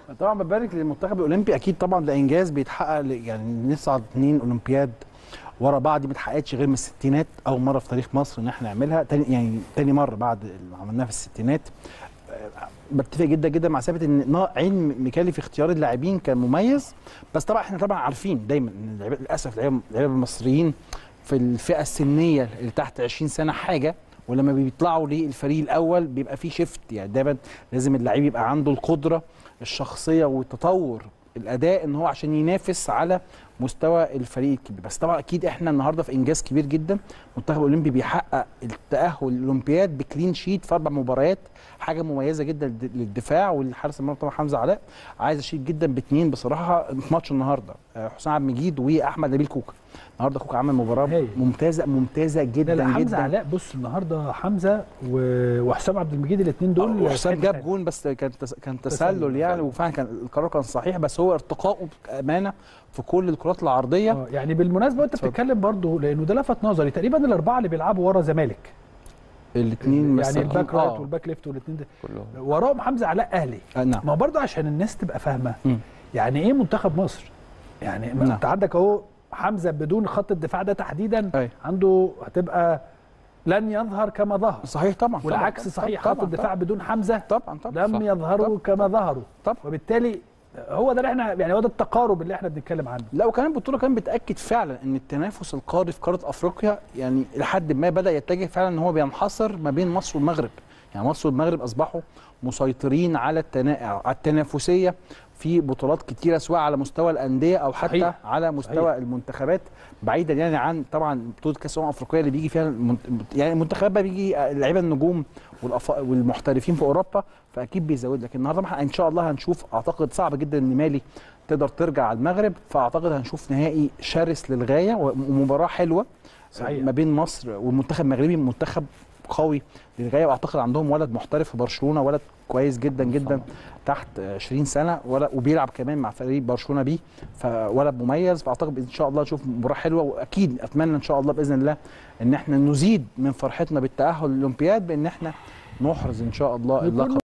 طبعا ببارك للمنتخب الاولمبي اكيد طبعا ده انجاز بيتحقق ل- يعني نصعد اثنين اولمبياد ورا بعض دي ما اتحققتش غير من الستينات اول مره في تاريخ مصر ان احنا نعملها تاني يعني تاني مره بعد اللي عملناها في الستينات آه، بتفق جدا جدا مع ثابت ان نا- عين ميكالي في اختيار اللاعبين كان مميز بس طبعا احنا طبعا عارفين دايما ان اللعيبة- للاسف اللعيبه اللعيبة المصريين في الفئه السنيه اللي تحت 20 سنه حاجه ولما بيطلعوا للفريق الاول بيبقى في شيفت يعني دايما لازم اللعيب يبقى عنده القدره الشخصيه والتطور الاداء ان هو عشان ينافس على مستوى الفريق الكبير بس طبعا اكيد احنا النهارده في انجاز كبير جدا المنتخب الاولمبي بيحقق التاهل للاولمبياد بكلين شيت في اربع مباريات حاجه مميزه جدا للد- للدفاع والحارس المرمى طبعا حمزه علاء عايز اشيد جدا باثنين بصراحه في ماتش النهارده آه، حسام عبد المجيد واحمد نبيل كوكا النهارده كوكا عمل مباراه هايل. ممتازه ممتازه لا جدا لا حمزه جدا علاء بص النهارده حمزه و- وحسام عبد المجيد الاثنين دول وحسام في جاب حتة جون بس كان تس... كان تسلل. تسلل يعني وفعلا كان القرار كان صحيح بس هو ارتقائه بامانه في كل الكرات العرضيه آه، يعني بالمناسبه وانت اتفضل. بتتكلم برضه لانه ده لفت نظري تقريبا الاربعه اللي بيلعبوا ورا زمالك الاثنين يعني الباك رايت والباك ليفت والاثنين ده كلهم وراهم حمزه علاء اهلي آه نعم ما هو برضه عشان الناس تبقى فاهمه مم. يعني ايه منتخب مصر يعني ما نعم. انت عندك اهو حمزه بدون خط الدفاع ده تحديدا أي. عنده هتبقى لن يظهر كما ظهر صحيح طبعا والعكس طبعاً، صحيح طبعاً، خط الدفاع طبعاً، بدون حمزه طبعا طبعا لم صح. يظهروا كما ظهروا طبعا. وبالتالي هو ده اللي احنا يعني هو ده التقارب اللي احنا بنتكلم عنه لا وكمان البطوله كمان بتاكد فعلا ان التنافس القاري في قاره افريقيا يعني لحد ما بدا يتجه فعلا ان هو بينحصر ما بين مصر والمغرب يعني مصر والمغرب اصبحوا مسيطرين على التنا... على التنافسيه في بطولات كتيره سواء على مستوى الانديه او حتى صحيح. على مستوى صحيح. المنتخبات بعيدا يعني عن طبعا بطوله كاس الامم الافريقيه اللي بيجي فيها المنت... يعني المنتخبات بقى بيجي لعيبه النجوم والأف... والمحترفين في اوروبا فاكيد بيزود لكن النهارده إحنا ان شاء الله هنشوف اعتقد صعب جدا ان مالي تقدر ترجع على المغرب فاعتقد هنشوف نهائي شرس للغايه ومباراه حلوه صحيح. ما بين مصر والمنتخب المغربي منتخب قوي للغايه واعتقد عندهم ولد محترف في برشلونه ولد كويس جدا جدا تحت 20 سنه ولا وبيلعب كمان مع فريق برشلونه بيه فولد مميز فاعتقد ان شاء الله نشوف مباراه حلوه واكيد اتمنى ان شاء الله باذن الله ان احنا نزيد من فرحتنا بالتاهل للاولمبياد بان احنا نحرز ان شاء الله يكون اللقب